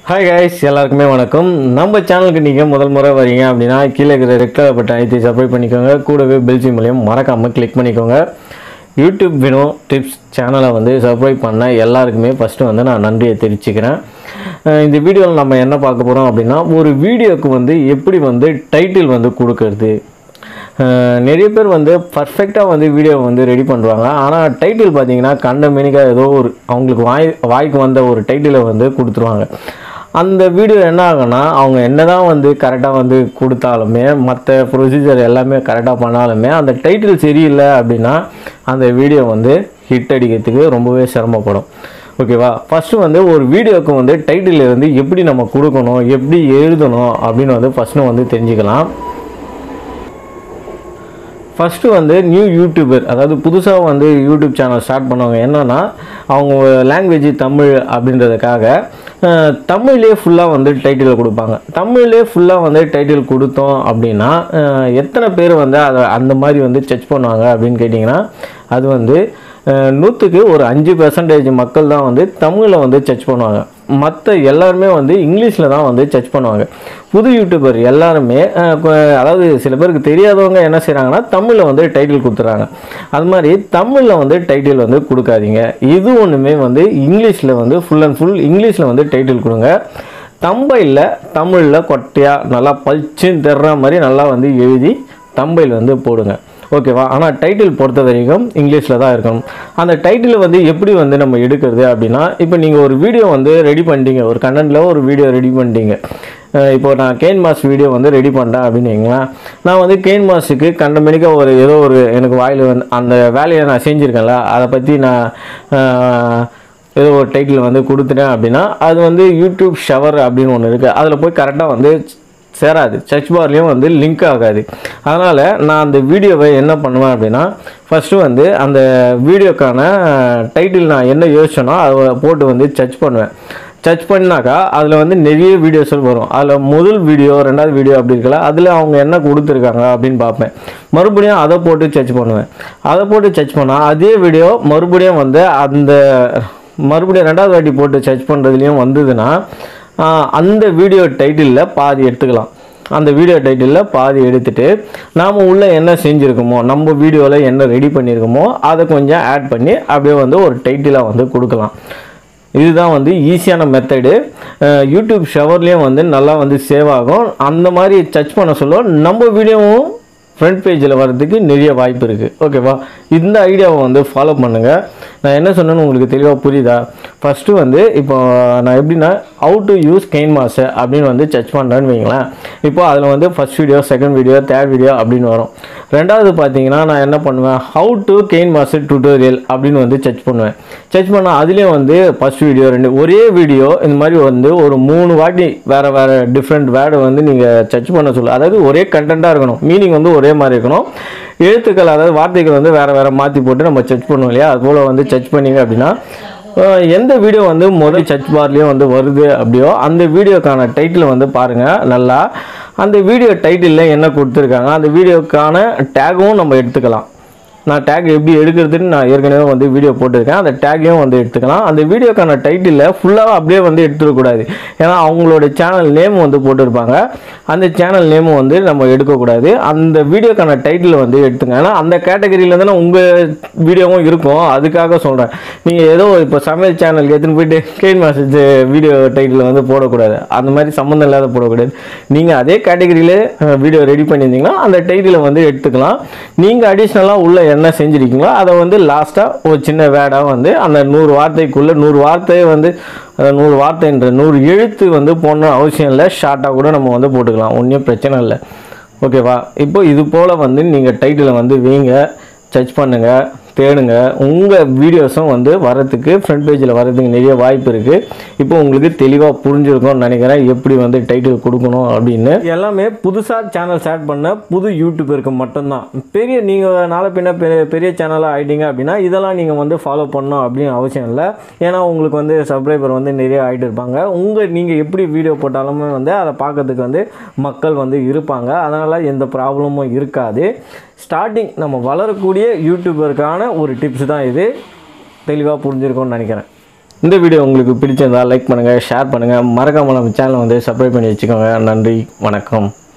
hi guys எல்லாருக்குமே வணக்கம் நம்ம சேனலுக்கு நீங்கள் முதல் முறை வரீங்க அப்படின்னா கீழே இருக்கிற ரெட் கலர் பட்டன் அழுத்தி சப்ஸ்கிரைப் பண்ணிக்கோங்க கூடவே பெல்ஜி மூலியம் மறக்காமல் கிளிக் பண்ணிக்கோங்க யூடியூப் வினோ டிப்ஸ் சேனலை வந்து சப்ஸ்கிரைப் பண்ண எல்லாருக்குமே ஃபஸ்ட்டு வந்து நான் நன்றியை தெரிவிச்சுக்கிறேன் அஹ் இந்த வீடியோவில் நம்ம என்ன பார்க்க போகிறோம் அப்படின்னா ஒரு வீடியோக்கு வந்து எப்படி வந்து டைட்டில் வந்து கொடுக்கறது அஹ் நிறைய பேர் வந்து பர்ஃபெக்டாக வந்து வீடியோ வந்து ரெடி பண்ணுறாங்க ஆனால் டைட்டில் பார்த்தீங்கன்னா கண்ட மெனிக்காக ஏதோ ஒரு அவங்களுக்கு வாய் வாய்க்கு வந்த ஒரு டைட்டிலை வந்து கொடுத்துருவாங்க அந்த வீடியோ என்ன ஆகும்னா அவங்க என்னதான் வந்து கரெக்டாக வந்து கொடுத்தாலுமே மற்ற ப்ரொசீஜர் எல்லாமே கரெக்டாக பண்ணாலுமே அந்த டைட்டில் சரியில்லை அப்படின்னா அந்த வீடியோ வந்து ஹிட் அடிக்கிறதுக்கு ரொம்பவே சிரமப்படும் ஓகேவா ஃபஸ்ட்டு வந்து ஒரு வீடியோவுக்கு வந்து டைட்டில் வந்து எப்படி நம்ம கொடுக்கணும் எப்படி எழுதணும் அப்படின்னு வந்து ஃபஸ்ட்டு வந்து தெரிஞ்சுக்கலாம் ஃபஸ்ட்டு வந்து நியூ யூடியூபர் அதாவது புதுசாக வந்து யூடியூப் சேனல் ஸ்டார்ட் பண்ணவங்க என்னன்னா அவங்க லாங்குவேஜ் தமிழ் அப்படின்றதுக்காக அஹ், தமிழ்லேயே ஃபுல்லாக வந்து டைட்டில் கொடுப்பாங்க தமிழ்லேயே ஃபுல்லாக வந்து டைட்டில் கொடுத்தோம் அப்படின்னா அஹ், எத்தனை பேர் வந்து அதை அந்த மாதிரி வந்து செக் பண்ணுவாங்க அப்படின்னு கேட்டிங்கன்னா அது வந்து அஹ், நூற்றுக்கு ஒரு அஞ்சு பெர்சன்டேஜ் மக்கள் தான் வந்து தமிழில் வந்து செக் பண்ணுவாங்க மற்ற எல்லாருமே வந்து இங்கிலீஷில் தான் வந்து செக் பண்ணுவாங்க புது யூடியூபர் எல்லாருமே அஹ், கொ- அதாவது சில பேருக்கு தெரியாதவங்க என்ன செய்கிறாங்கன்னா தமிழில் வந்து டைட்டில் கொடுத்துறாங்க அது மாதிரி தமிழில் வந்து டைட்டில் வந்து கொடுக்காதீங்க இது ஒன்றுமே வந்து இங்கிலீஷில் வந்து ஃபுல் அண்ட் ஃபுல் இங்கிலீஷில் வந்து டைட்டில் கொடுங்க தம்பையில் தமிழில் கொட்டையாக நல்லா பளிச்சுன்னு தர்ற மாதிரி நல்லா வந்து எழுதி தம்பையில் வந்து போடுங்க ஓகேவா ஆனால் டைட்டில் பொறுத்த வரைக்கும் இங்கிலீஷில் தான் இருக்கணும் அந்த டைட்டில் வந்து எப்படி வந்து நம்ம எடுக்கிறது அப்படின்னா இப்போ நீங்கள் ஒரு வீடியோ வந்து ரெடி பண்ணிட்டீங்க ஒரு கண்டென்ட்டில் ஒரு வீடியோ ரெடி பண்ணிட்டீங்க அஹ் இப்போ நான் கேன் மாஸ் வீடியோ வந்து ரெடி பண்ணுறேன் அப்படின்னு வைங்களேன் நான் வந்து கேன் மாஸுக்கு கண்டமெனிக்கா ஒரு ஏதோ ஒரு எனக்கு வாயில் வந்து அந்த வேலையை நான் செஞ்சுருக்கேன்ல அதை பற்றி நான் அஹ், ஏதோ ஒரு டைட்டில் வந்து கொடுத்துட்டேன் அப்படின்னா அது வந்து யூடியூப் ஷவர் அப்படின்னு ஒன்று இருக்குது அதில் போய் கரெக்டாக வந்து சேராது சர்ச் பார்லேயும் வந்து லிங்க் ஆகாது அதனால் நான் அந்த வீடியோவை என்ன பண்ணுவேன் அப்படின்னா ஃபஸ்ட்டு வந்து அந்த வீடியோக்கான டைட்டில் நான் என்ன யோசிச்சேனோ அதை போட்டு வந்து சர்ச் பண்ணுவேன் சர்ச் பண்ணாக்கா அதில் வந்து நிறைய வீடியோஸ் வரும் அதில் முதல் வீடியோ ரெண்டாவது வீடியோ அப்படி இருக்கல அதில் அவங்க என்ன கொடுத்துருக்காங்க அப்படின்னு பார்ப்பேன் மறுபடியும் அதை போட்டு சர்ச் பண்ணுவேன் அதை போட்டு சர்ச் பண்ணால் அதே வீடியோ மறுபடியும் வந்து அந்த மறுபடியும் ரெண்டாவது வாட்டி போட்டு சர்ச் பண்ணுறதுலையும் வந்ததுன்னா ஆஹ், அந்த வீடியோ டைட்டிலில் பாதி எடுத்துக்கலாம் அந்த வீடியோ டைட்டிலில் பாதி எடுத்துட்டு நாம் உள்ள என்ன செஞ்சுருக்கோமோ நம்ம வீடியோவில் என்ன ரெடி பண்ணியிருக்கோமோ அதை கொஞ்சம் ஆட் பண்ணி அப்படியே வந்து ஒரு டைட்டிலாக வந்து கொடுக்கலாம் இதுதான் வந்து ஈஸியான மெத்தடு யூடியூப் ஷவர்லேயும் வந்து நல்லா வந்து சேவ் ஆகும் அந்த மாதிரி சர்ச் பண்ண சொல்ல நம்ம வீடியோவும் ஃப்ரண்ட் பேஜில் வர்றதுக்கு நிறைய வாய்ப்பு இருக்குது ஓகேவா இந்த ஐடியாவை வந்து ஃபாலோ பண்ணுங்கள் நான் என்ன சொன்னேன்னு உங்களுக்கு தெளிவாக புரியுதா ஃபஸ்ட்டு வந்து இப்போ நான் எப்படின்னா how to use gain master அப்படின்னு வந்து சர்ச் பண்ணுறேன்னு வைங்களேன் இப்போ அதில் வந்து first video second video third video அப்படின்னு வரும் ரெண்டாவது பார்த்தீங்கன்னா நான் என்ன பண்ணுவேன் how to gain master tutorial அப்படின்னு வந்து சர்ச் பண்ணுவேன் சர்ச் பண்ணால் அதுலேயும் வந்து ஃபஸ்ட் வீடியோ ரெண்டு ஒரே வீடியோ இந்த மாதிரி வந்து ஒரு மூணு வாட்டி வேறு வேறு டிஃப்ரெண்ட் வேர்டை வந்து நீங்கள் சர்ச் பண்ண சொல்ல அதாவது ஒரே கண்டென்ட்டாக இருக்கணும் மீனிங் வந்து ஒரே மாதிரி இருக்கணும் எழுத்துக்கள் அதாவது வார்த்தைகள் வந்து வேறு வேறு மாற்றி போட்டு நம்ம சர்ச் பண்ணுவோம் இல்லையா அது போல் வந்து சர்ச் பண்ணீங்க அப்படின்னா அஹ், எந்த வீடியோ வந்து முதல் சர்ச் பார்லேயும் வந்து வருது அப்படியோ அந்த வீடியோக்கான டைட்டில் வந்து பாருங்கள் நல்லா அந்த வீடியோ டைட்டிலில் என்ன கொடுத்துருக்காங்க அந்த வீடியோக்கான டேகும் நம்ம எடுத்துக்கலாம் நான் டேக் எப்படி எடுக்கிறதுன்னு நான் ஏற்கனவே வந்து வீடியோ போட்டிருக்கேன் அந்த டேக்கையும் வந்து எடுத்துக்கலாம் அந்த வீடியோக்கான டைட்டிலில் ஃபுல்லாக அப்படியே வந்து எடுத்துடக்கூடாது ஏன்னா அவங்களோட சேனல் நேம் வந்து போட்டிருப்பாங்க அந்த சேனல் நேமும் வந்து நம்ம எடுக்கக்கூடாது அந்த வீடியோக்கான டைட்டில் வந்து எடுத்துங்க ஏன்னா அந்த கேட்டகரியில் தானே உங்கள் வீடியோவும் இருக்கும் அதுக்காக சொல்கிறேன் நீங்கள் ஏதோ இப்போ சமையல் சேனலுக்கு எடுத்துன்னு போயிட்டு கெயின் மாசேஜ் வீடியோ டைட்டில் வந்து போடக்கூடாது அந்த மாதிரி சம்மந்தம் இல்லாத போடக்கூடாது நீங்கள் அதே கேட்டகரியிலே வீடியோ ரெடி பண்ணியிருந்தீங்கன்னா அந்த டைட்டிலை வந்து எடுத்துக்கலாம் நீங்கள் அடிஷ்னலாக உள்ள என்ன செஞ்சுருக்கீங்களோ அதை வந்து லாஸ்ட்டாக ஒரு சின்ன வேர்டாக வந்து அந்த நூறு வார்த்தைக்குள்ளே நூறு வார்த்தையை வந்து அந்த நூறு வார்த்தைன்ற நூறு எழுத்து வந்து போடணும் அவசியம் இல்லை ஷார்ட்டாக கூட நம்ம வந்து போட்டுக்கலாம் ஒன்றும் பிரச்சனை இல்லை ஓகேவா இப்போ இது போல் வந்து நீங்கள் டைட்டிலை வந்து வைங்க சர்ச் பண்ணுங்கள் தேடுங்க உங்கள் வீடியோஸும் வந்து வரத்துக்கு ஃப்ரண்ட் பேஜில் வரதுக்கு நிறைய வாய்ப்பு இருக்குது இப்போ உங்களுக்கு தெளிவாக புரிஞ்சிருக்கும்னு நினைக்கிறேன் எப்படி வந்து டைட்டில் கொடுக்கணும் அப்படின்னு எல்லாமே புதுசாக சேனல் ஸ்டார்ட் பண்ண புது யூடியூபருக்கு மட்டும்தான் பெரிய நீங்கள் நாளை பின்ன பெரிய பெரிய சேனலாக ஆகிட்டீங்க அப்படின்னா இதெல்லாம் நீங்கள் வந்து ஃபாலோ பண்ணணும் அப்படின்னு அவசியம் இல்லை ஏன்னா உங்களுக்கு வந்து சப்ஸ்கிரைபர் வந்து நிறைய ஆகிட்டு இருப்பாங்க உங்கள் நீங்கள் எப்படி வீடியோ போட்டாலுமே வந்து அதை பார்க்கறதுக்கு வந்து மக்கள் வந்து இருப்பாங்க அதனால் எந்த ப்ராப்ளமும் இருக்காது ஸ்டார்டிங் நம்ம வளரக்கூடிய யூடியூபருக்கான ஒரு டிப்ஸ் தான் இது தெளிவாக புரிஞ்சிருக்கும்னு நினைக்கிறேன் இந்த வீடியோ உங்களுக்கு பிடிச்சிருந்தா லைக் பண்ணுங்கள் ஷேர் பண்ணுங்கள் மறக்காமல் நம்ம சேனலை வந்து சப்ஸ்கிரைப் பண்ணி வச்சுக்கோங்க நன்றி வணக்கம்